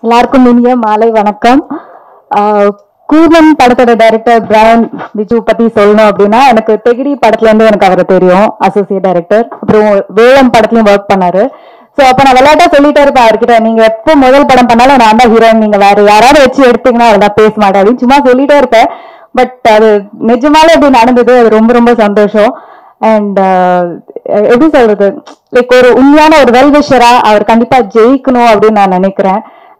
எல்லாருக்கும் இனிய மாலை வணக்கம் ஆஹ் கூர்மன் படத்தோட டைரக்டர் பிரான் விஜு பத்தி சொல்லணும் அப்படின்னா எனக்கு தெகிடி படத்துல இருந்து எனக்கு அவரை தெரியும் அசோசியேட் டைரக்டர் அப்புறம் வேலம் படத்துலயும் ஒர்க் பண்ணாரு சோ அப்ப நான் விளையாட்டா சொல்லிட்டே இருப்பேன் அவர்கிட்ட நீங்க எப்போ முதல் படம் பண்ணாலும் நான் தான் ஹீரோயின் நீங்க வேற யாராவது வச்சு எடுத்தீங்கன்னா அவர் தான் பேச மாட்டேன் அப்படின்னு சும்மா சொல்லிட்டே இருப்பேன் பட் அது நிஜமாலே அப்படி நடந்தது அது ரொம்ப ரொம்ப சந்தோஷம் அண்ட் எப்படி சொல்றது லைக் ஒரு உண்மையான ஒரு வெல்விஷரா அவர் கண்டிப்பா ஜெயிக்கணும் அப்படின்னு நான் நினைக்கிறேன்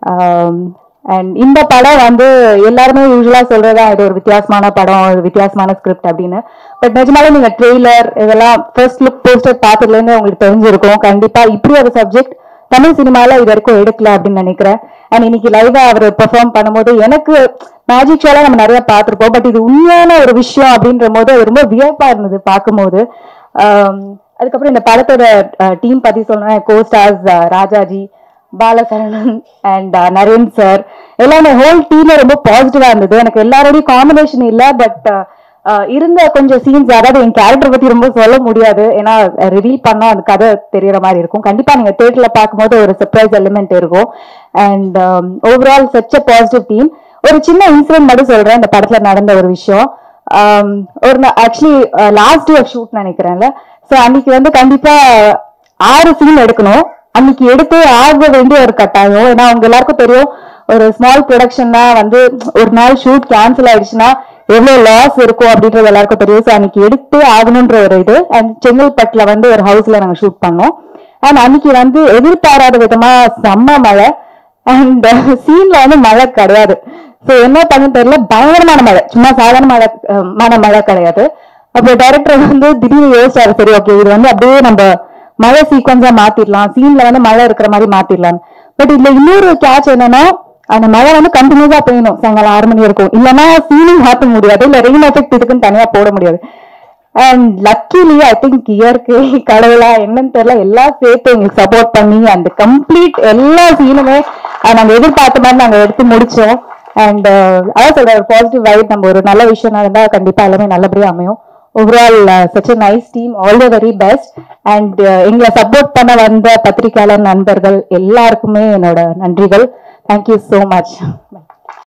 அண்ட் இந்த படம் வந்து எல்லாருமே யூஸ்வலா சொல்றதா இது ஒரு வித்தியாசமான படம் ஒரு வித்தியாசமான ஸ்கிரிப்ட் அப்படின்னு பட் நிஜமாலே நீங்க ட்ரெய்லர் இதெல்லாம் ஃபர்ஸ்ட் லுக் போஸ்டர் பார்த்ததுல இருந்து உங்களுக்கு தெரிஞ்சிருக்கும் கண்டிப்பா இப்படி ஒரு சப்ஜெக்ட் தமிழ் சினிமால இது வரைக்கும் எடுக்கல அப்படின்னு நினைக்கிறேன் அண்ட் இன்னைக்கு லைவா அவர் பெர்ஃபார்ம் பண்ணும்போது எனக்கு மேஜிக் ஷோலாம் நம்ம நிறைய பார்த்திருப்போம் பட் இது உண்மையான ஒரு விஷயம் அப்படின்ற போது அது ரொம்ப வியப்பா இருந்தது பார்க்கும்போது ஆம், அதுக்கப்புறம் இந்த படத்தோட டீம் பத்தி சொல்லணும் co stars Rajaji Balasaravanan and Naren sir எல்லாமே ஹோல் டீமே ரொம்ப பாசிட்டிவா இருந்தது எனக்கு எல்லாரோடையும் காம்பினேஷன் இல்ல பட் இருந்த கொஞ்சம் சீன்ஸ் அதாவது என் கேரக்டர் பத்தி ரொம்ப சொல்ல முடியாது ஏன்னா ரிவீல் பண்ணா அந்த கதை தெரியற மாதிரி இருக்கும் கண்டிப்பா நீங்க தேட்டர்ல பார்க்கும்போது ஒரு சர்ப்ரைஸ் எலிமெண்ட் இருக்கும் and overall such a positive team ஒரு சின்ன இன்சிடென்ட் மட்டும் சொல்றேன் இந்த படத்துல நடந்த ஒரு விஷயம் ஆம், ஒரு ஆக்சுவலி லாஸ்ட் இயர் ஷூட் நினைக்கிறேன்ல ஸோ அன்னைக்கு வந்து கண்டிப்பா ஆறு சீன் எடுக்கணும் அன்னைக்கு எடுத்து ஆக வேண்டிய ஒரு கட்டாயம் ஏன்னா அவங்க எல்லாருக்கும் தெரியும் ஒரு ஸ்மால் ப்ரொடக்ஷன்னா வந்து ஒரு நாள் ஷூட் கேன்சல் ஆயிடுச்சுன்னா எவ்வளவு லாஸ் இருக்கும் அப்படின்றது எல்லாருக்கும் தெரியும் ஸோ அன்னைக்கு எடுத்து ஆகணுன்ற ஒரு இது அண்ட் செங்கல்பட்டுல வந்து ஒரு ஹவுஸ்ல நாங்க ஷூட் பண்ணோம் அண்ட் அன்னைக்கு வந்து எதிர்பாராத விதமா செம்ம மழை அண்ட் சீன்ல வந்து மழை கிடையாது சோ என்ன பண்ண தெரியல பயங்கரமான மழை சும்மா சாதாரண மழை அஹ், மான மழை கிடையாது அப்போ டைரக்டர் வந்து திடீர்னு யோசிச்சாரு சரி ஓகே இது வந்து அப்படியே நம்ம மழை சீக்வன்ஸா மாத்திடலாம் சீன்ல வந்து மழை இருக்கிற மாதிரி மாத்திடலாம் பட் இதுல இன்னொரு கேட்ச் என்னன்னா அந்த மழை வந்து கண்டினியூஸா பெய்யணும் சாயங்காலம் ஆறு மணி இருக்கும் இல்லைன்னா சீனிங் மாத்த முடியாது இல்ல ரெயின் எஃபெக்ட் இதுக்குன்னு தனியா போட முடியாது அண்ட் லக்கிலி ஐ திங்க் இயற்கை கடவுளா என்னன்னு தெரியல எல்லாம் சேர்த்து எங்களுக்கு சப்போர்ட் பண்ணி அந்த கம்ப்ளீட் எல்லா சீனுமே அஹ், நாங்க எதிர்பார்த்த மாதிரி நாங்க எடுத்து முடிச்சோம் அண்ட் அதான் சொல்ற ஒரு பாசிட்டிவ் வைப் நம்ம ஒரு நல்ல விஷயம் நடந்தா கண்டிப்பா எல்லாமே நல்லபடியா அமையும் overall such a nice team all the very best and எங்களை சப்போர்ட் பண்ண வந்த பத்திரிகையாளர் நண்பர்கள் எல்லாருக்குமே என்னோட நன்றிகள் தேங்க்யூ so மச்